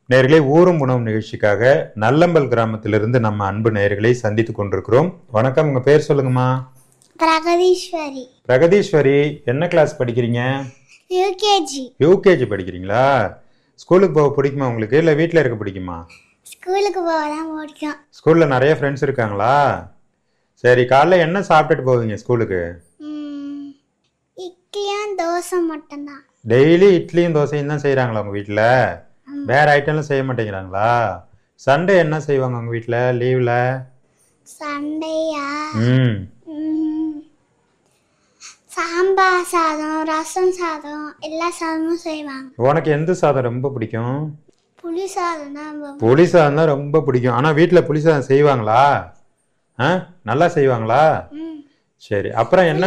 நேர்களே ஊரும் உணவு நிகழ்ச்சிக்காக நல்லம்பல் கிராமத்திலிருந்து நம்ம அன்பு நேயர்களை சந்தித்து கொண்டிருக்கிறோம் வணக்கம் உங்க பேர் சொல்லுங்கம்மா பிரகதீஸ்வரி பிரகதீஸ்வரி என்ன கிளாஸ் படிக்கிறீங்க யூகேஜி யூகேஜி படிக்கிறீங்களா ஸ்கூலுக்கு போக பிடிக்குமா உங்களுக்கு இல்லை வீட்டில் இருக்க பிடிக்குமா ஸ்கூலுக்கு போக தான் பிடிக்கும் ஸ்கூலில் நிறைய ஃப்ரெண்ட்ஸ் இருக்காங்களா சரி காலைல என்ன சாப்பிட்டுட்டு போவீங்க ஸ்கூலுக்கு ம், இட்லியும் தோசை மட்டும்தான் டெய்லி இட்லியும் தோசையும் தான் செய்கிறாங்களா உங்கள் வீட்டில் வேற ஐட்டம்லாம் செய்ய மாட்டேங்கிறாங்களா சண்டே என்ன செய்வாங்க உங்கள் வீட்டில் லீவில் சண்டையா ம் ம், சாம்பார் சாதம் ரசம் சாதம் எல்லா சாதமும் செய்வாங்க உனக்கு எந்த சாதம் ரொம்ப பிடிக்கும் புளி சாதம் தான் ரொம்ப புளி சாதம் தான் ரொம்ப பிடிக்கும் ஆனால் வீட்டில் புளி சாதம் செய்வாங்களா ஆ நல்லா செய்வாங்களா ம் சரி அப்புறம் என்ன